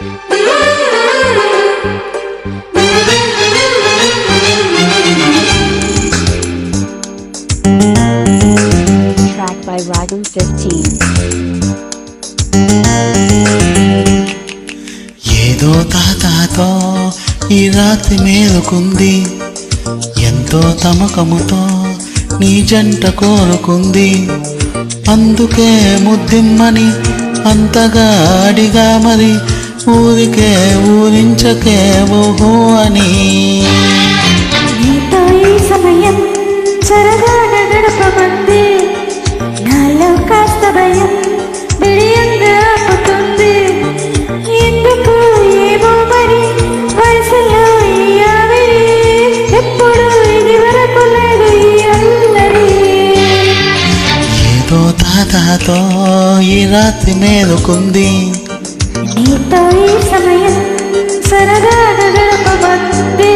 Track by Ragam 15. ఏదో తాతాతో ఈ రాత్రి మేలుకుంది ఎంతో తమకముతో నీ జంట కోరుకుంది అందుకే ముద్దిమ్మని అంతగా అడిగా మరి ఊరికే ఊరించకే ఓహో అని నీతో ఈ సమయం సరదాగా గడపమంది నాలో కాస్త భయం బిడియంగా ఆపుతుంది ఎందుకు ఏమో మరి వయసులో ఈ ఆవిరి ఎప్పుడు ఇది వరకు లేదు ఈ అల్లరి ఏదో తాతాతో ఈ రాత్రి మేలుకుంది నీతో ఈ సమయం సరదాగా గడపమంది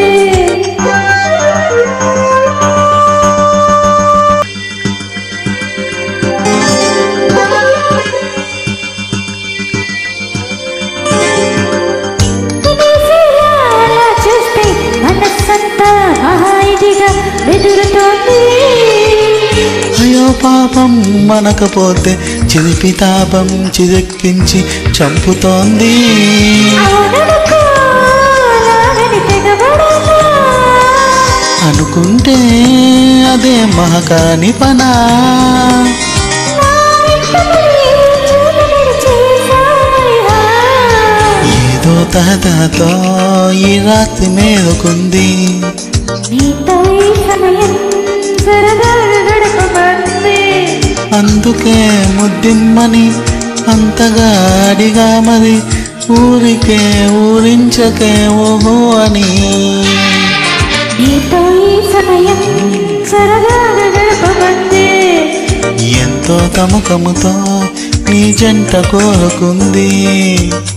విదేశీలా అలా చూస్తే మనస్సంతా హాయిగా బెదురుతోంది అయ్యో పాపం మనకపోతే చిలిపి తాపం చిరెక్కించి చంపుతోంది అవుననుకో, అలాగని తెగబడనా? అనుకుంటే అదే మహకాని పనా నా వెంట పడి చూపులు చేశావయ్యా. ఏదో తాతతో ఈ రాత్రి మేలుకుంది నీతో ఈ సమయం సరదాగా గడపమంది అందుకే ముద్దిమ్మని అంతగా అడిగా మరి ఊరికే ఊరించకే ఓహో అని నీతో ఈ సమయం సరదాగా గడపమంది ఎంతో తమకముతో నీ జంట కోరుకుంది